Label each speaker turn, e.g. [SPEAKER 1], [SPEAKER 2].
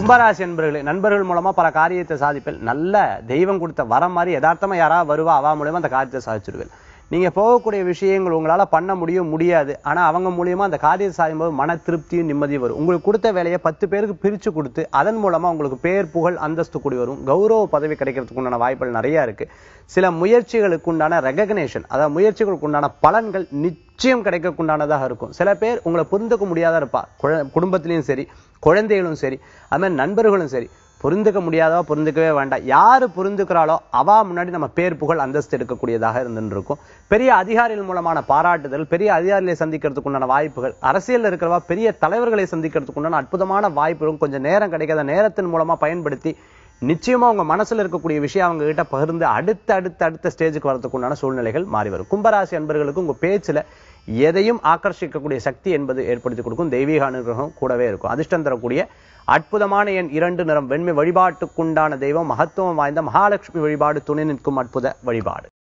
[SPEAKER 1] கும்பராசி என்பர்களே நண்பர்கள் மூலமா பல காரியத்தை சாதிப்பேன் நல்ல தெய்வம் கொடுத்த வரம் மாதிரி யதார்த்தமா யாராவது வருவா அவா மூலியமா அந்த காரியத்தை சாதிச்சிருவேன் நீங்க போகக்கூடிய விஷயங்கள் உங்களால பண்ண முடியும் முடியாது ஆனா அவங்க மூலியமா அந்த காரியத்தை சாதிக்கும்போது மன திருப்தியும் நிம்மதியும் வரும் உங்களுக்கு கொடுத்த வேலையை பத்து பேருக்கு பிரிச்சு கொடுத்து அதன் மூலமா உங்களுக்கு பேர் புகழ் அந்தஸ்து கூடி வரும் கௌரவ பதவி கிடைக்கிறதுக்கு உண்டான வாய்ப்புகள் நிறைய இருக்கு சில முயற்சிகளுக்கு உண்டான ரெகக்னேஷன் அதாவது முயற்சிகளுக்கு உண்டான பலன்கள் நிச்சயம் கிடைக்கக்குண்டானதாக இருக்கும் சில பேர் உங்களை புரிந்துக்க முடியாத இருப்பா குழ- குடும்பத்திலயும் சரி குழந்தைகளும் சரி அது மாதிரி நண்பர்களும் சரி புரிந்துக்க முடியாதவா புரிந்துக்கவே வேண்டாம் யாரு புரிந்துக்கிறாளோ அவா முன்னாடி நம்ம பேர் புகழ் அந்தஸ்து எடுக்கக்கூடியதாக இருந்துட்டு இருக்கும் பெரிய அதிகாரிகள் மூலமான பாராட்டுதல் பெரிய அதிகாரிகளை சந்திக்கிறதுக்கு உண்டான வாய்ப்புகள் அரசியல்ல இருக்கிறவா பெரிய தலைவர்களை சந்திக்கிறதுக்கு உண்டான அற்புதமான வாய்ப்புகளும் கொஞ்சம் நேரம் கிடைக்காத நேரத்தின் மூலமா பயன்படுத்தி நிச்சயமா உங்க மனசுல இருக்கக்கூடிய விஷயம் அவங்க கிட்ட பகிர்ந்து அடுத்த அடுத்த அடுத்த ஸ்டேஜுக்கு வரதுக்கு உண்டான சூழ்நிலைகள் மாறி வரும் கும்பராசி அன்பர்களுக்கு உங்க பேச்சுல எதையும் ஆக்கர்ஷிக்கக்கூடிய சக்தி என்பது ஏற்படுத்தி கொடுக்கும் தெய்வீக அனுகிரகம் கூடவே இருக்கும் அதிர்ஷ்டம் தரக்கூடிய அற்புதமான எண் இரண்டு நிறம் வெண்மை வழிபாட்டுக்குண்டான தெய்வம் மகத்துவம் வாய்ந்த மகாலட்சுமி வழிபாடு துணை நிற்கும் அற்புத வழிபாடு